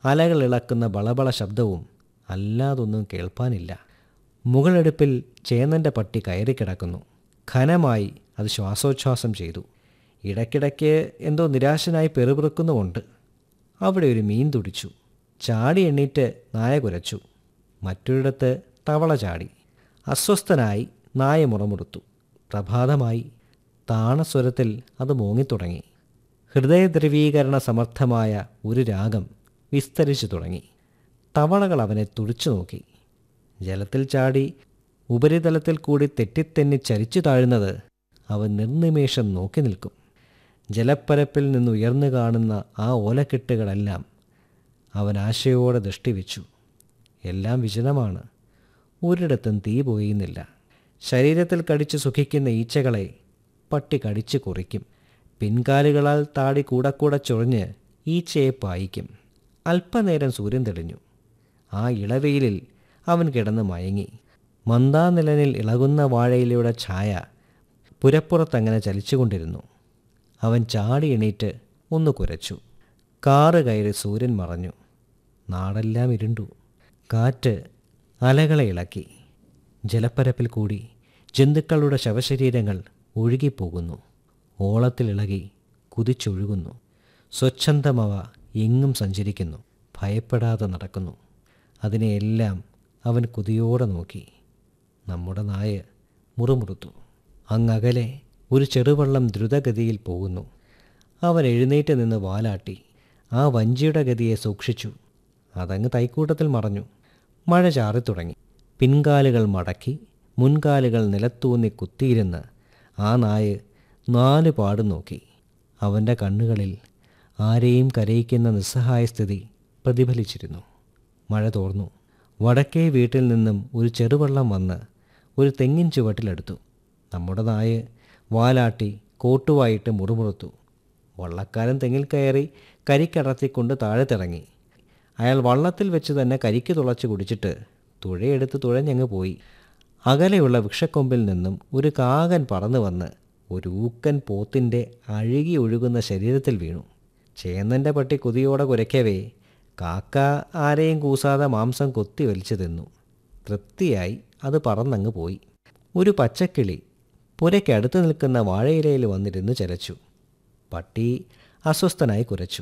അലകൾ ഇളക്കുന്ന ബളബള ശബ്ദവും അല്ലാതൊന്നും കേൾപ്പാനില്ല മുകളെടുപ്പിൽ ചേന്നൻ്റെ പട്ടി കയറിക്കിടക്കുന്നു ഘനമായി അത് ശ്വാസോച്ഛ്വാസം ചെയ്തു ഇടയ്ക്കിടയ്ക്ക് എന്തോ നിരാശനായി പെറുപിറുക്കുന്നുമുണ്ട് അവിടെ ഒരു മീൻ തുടിച്ചു ചാടി എണ്ണീറ്റ് നായ കുരച്ചു മറ്റൊരിടത്ത് തവള ചാടി അസ്വസ്ഥനായി നായ മുറമുറുത്തു പ്രഭാതമായി താണസ്വരത്തിൽ അത് മോങ്ങിത്തുടങ്ങി ഹൃദയദ്രവീകരണ സമർത്ഥമായ ഒരു രാഗം വിസ്തരിച്ചു തുടങ്ങി തവളകൾ അവനെ തുടിച്ചു നോക്കി ജലത്തിൽ ചാടി ഉപരിതലത്തിൽ കൂടി തെറ്റിത്തെന്നി ചരിച്ചു താഴുന്നത് അവൻ നിർനിമേഷം നോക്കി നിൽക്കും ജലപ്പരപ്പിൽ നിന്ന് ഉയർന്നു കാണുന്ന ആ ഓലക്കെട്ടുകളെല്ലാം അവൻ ആശയോടെ ദൃഷ്ടി വെച്ചു എല്ലാം വിജനമാണ് ഒരിടത്തും തീ പോയുന്നില്ല ശരീരത്തിൽ കടിച്ചു സുഖിക്കുന്ന ഈച്ചകളെ പട്ടി കടിച്ചു കുറിക്കും പിൻകാലുകളാൽ താടി കൂടെ കൂടെ ചൊറിഞ്ഞ് ഈച്ചയെ പായിക്കും അല്പനേരം സൂര്യൻ തെളിഞ്ഞു ആ ഇളവെയിലിൽ അവൻ കിടന്ന് മയങ്ങി മന്ദാനിലനിൽ ഇളകുന്ന വാഴയിലയുടെ ഛായ പുരപ്പുറത്തങ്ങനെ ചലിച്ചുകൊണ്ടിരുന്നു അവൻ ചാടി എണീറ്റ് ഒന്ന് കുരച്ചു കാറ് കയറി സൂര്യൻ മറഞ്ഞു നാടെല്ലാം ഇരുണ്ടു കാറ്റ് അലകളെ ഇളക്കി ജലപ്പരപ്പിൽ കൂടി ജന്തുക്കളുടെ ശവശരീരങ്ങൾ ഒഴുകിപ്പോകുന്നു ഓളത്തിലിളകി കുതിച്ചൊഴുകുന്നു സ്വച്ഛന്തമവ എങ്ങും സഞ്ചരിക്കുന്നു ഭയപ്പെടാതെ നടക്കുന്നു അതിനെയെല്ലാം അവൻ കുതിയോടെ നോക്കി നമ്മുടെ നായ മുറുമുറുത്തു അങ്ങകലെ ഒരു ചെറുവള്ളം ദ്രുതഗതിയിൽ പോകുന്നു അവൻ എഴുന്നേറ്റ് നിന്ന് വാലാട്ടി ആ വഞ്ചിയുടെ ഗതിയെ സൂക്ഷിച്ചു അതങ്ങ് തൈക്കൂട്ടത്തിൽ മറഞ്ഞു മഴ ചാറിത്തുടങ്ങി പിൻകാലുകൾ മടക്കി മുൻകാലുകൾ നിലത്തൂന്നി കുത്തിയിരുന്ന് ആ നായ നാല് പാടും നോക്കി അവൻ്റെ കണ്ണുകളിൽ ആരെയും കരയിക്കുന്ന നിസ്സഹായ സ്ഥിതി പ്രതിഫലിച്ചിരുന്നു മഴ തോർന്നു വടക്കേ വീട്ടിൽ നിന്നും ഒരു ചെറുവള്ളം വന്ന് ഒരു തെങ്ങിൻ ചുവട്ടിലെടുത്തു നമ്മുടെ നായ വാലാട്ടി കോട്ടുവായിട്ട് മുറുമുറുത്തു വള്ളക്കാരൻ തെങ്ങിൽ കയറി കരിക്കടത്തിക്കൊണ്ട് താഴെ തിറങ്ങി അയാൾ വള്ളത്തിൽ വെച്ച് തന്നെ കരിക്ക് തുളച്ച് കുടിച്ചിട്ട് തുഴയെടുത്ത് തുഴഞ്ഞങ്ങ് പോയി അകലെയുള്ള വൃക്ഷക്കൊമ്പിൽ നിന്നും ഒരു കാകൻ പറന്നു വന്ന് ഒരു ഊക്കൻ പോത്തിൻ്റെ അഴുകി ഒഴുകുന്ന ശരീരത്തിൽ വീണു ചേന്നൻ്റെ പട്ടി കുതിയോടെ കുരയ്ക്കവേ കാക്ക ആരെയും കൂസാതെ മാംസം കൊത്തി വലിച്ചു തിന്നു തൃപ്തിയായി അത് പറന്നങ്ങ് പോയി ഒരു പച്ചക്കിളി പുരയ്ക്കടുത്ത് നിൽക്കുന്ന വാഴയിലയിൽ വന്നിരുന്ന് ചരച്ചു പട്ടി അസ്വസ്ഥനായി കുരച്ചു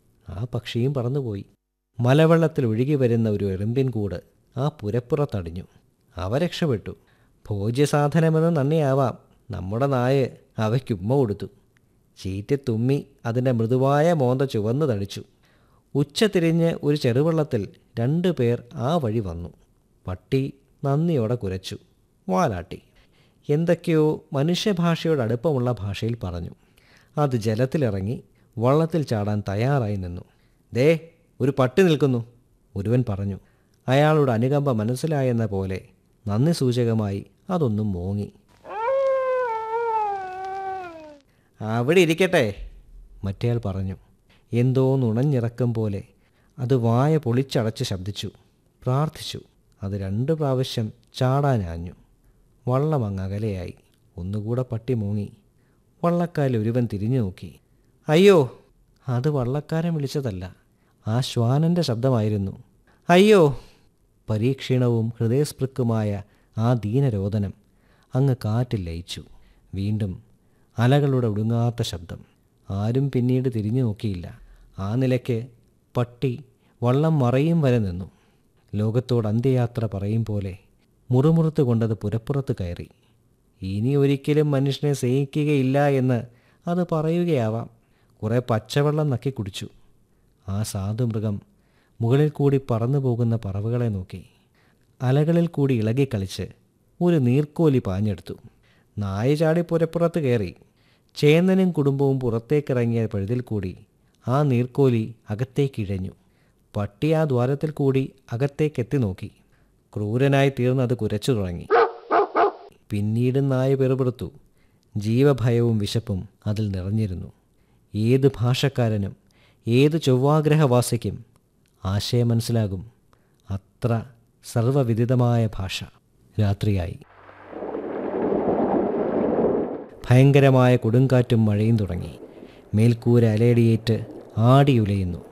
ആ പക്ഷിയും പറന്നുപോയി മലവെള്ളത്തിൽ ഒഴുകി വരുന്ന ഒരു എറുമ്പിൻ കൂട് ആ പുരപ്പുറത്തടിഞ്ഞു അവ രക്ഷപ്പെട്ടു ഭോജ്യസാധനമെന്ന് നന്ദിയാവാം നമ്മുടെ നായ അവയ്ക്കുമ്മ കൊടുത്തു ചീറ്റി തുമ്മി അതിൻ്റെ മൃദുവായ മോന്ത ചുവന്നു തടിച്ചു ഉച്ച തിരിഞ്ഞ് ഒരു ചെറുവള്ളത്തിൽ രണ്ടു പേർ ആ വഴി വന്നു പട്ടി നന്ദിയോടെ കുരച്ചു വാലാട്ടി എന്തൊക്കെയോ മനുഷ്യഭാഷയോട് അടുപ്പമുള്ള ഭാഷയിൽ പറഞ്ഞു അത് ജലത്തിലിറങ്ങി വള്ളത്തിൽ ചാടാൻ തയ്യാറായി നിന്നു ദേ ഒരു പട്ടി നിൽക്കുന്നു ഒരുവൻ പറഞ്ഞു അയാളുടെ അനുകമ്പ മനസ്സിലായെന്ന പോലെ നന്ദി സൂചകമായി അതൊന്നും മോങ്ങി അവിടെ ഇരിക്കട്ടെ മറ്റേയാൾ പറഞ്ഞു എന്തോ നുണഞ്ഞിറക്കം പോലെ അത് വായ പൊളിച്ചടച്ച് ശബ്ദിച്ചു പ്രാർത്ഥിച്ചു അത് രണ്ട് പ്രാവശ്യം ചാടാനാഞ്ഞു വള്ളം അങ്ങ് അകലെയായി ഒന്നുകൂടെ പട്ടി മൂങ്ങി വള്ളക്കാരിൽ ഒരുവൻ തിരിഞ്ഞു നോക്കി അയ്യോ അത് വള്ളക്കാരൻ വിളിച്ചതല്ല ആ ശ്വാനൻ്റെ ശബ്ദമായിരുന്നു അയ്യോ പരീക്ഷീണവും ഹൃദയസ്പൃക്കുമായ ആ ദീനരോദനം അങ്ങ് കാറ്റിൽ ലയിച്ചു വീണ്ടും അലകളുടെ ഒടുങ്ങാത്ത ശബ്ദം ആരും പിന്നീട് തിരിഞ്ഞു നോക്കിയില്ല ആ നിലയ്ക്ക് പട്ടി വള്ളം മറയും വരെ നിന്നു ലോകത്തോട് അന്ത്യയാത്ര പറയും പോലെ മുറുമുറുത്ത് കൊണ്ടത് പുരപ്പുറത്ത് കയറി ഇനി ഒരിക്കലും മനുഷ്യനെ സ്നേഹിക്കുകയില്ല എന്ന് അത് പറയുകയാവാം കുറേ പച്ചവെള്ളം നക്കി കുടിച്ചു ആ സാധുമൃഗം മുകളിൽ കൂടി പറന്നു പോകുന്ന പറവുകളെ നോക്കി അലകളിൽ കൂടി ഇളകിക്കളിച്ച് ഒരു നീർക്കോലി പാഞ്ഞെടുത്തു നായ ചാടി പുരപ്പുറത്ത് കയറി ചേന്നനും കുടുംബവും പുറത്തേക്കിറങ്ങിയ പഴുതിൽ കൂടി ആ നീർക്കോലി അകത്തേക്കിഴഞ്ഞു പട്ടി ആ ദ്വാരത്തിൽ കൂടി അകത്തേക്കെത്തി നോക്കി ക്രൂരനായി തീർന്നത് കുരച്ചു തുടങ്ങി പിന്നീട് നായ പെറുപിറുത്തു ജീവഭയവും വിശപ്പും അതിൽ നിറഞ്ഞിരുന്നു ഏത് ഭാഷക്കാരനും ഏത് ചൊവ്വാഗ്രഹവാസിക്കും ആശയം മനസ്സിലാകും അത്ര സർവവിദിതമായ ഭാഷ രാത്രിയായി ഭയങ്കരമായ കൊടുങ്കാറ്റും മഴയും തുടങ്ങി മേൽക്കൂര അലയടിയേറ്റ് ആടിയുലയുന്നു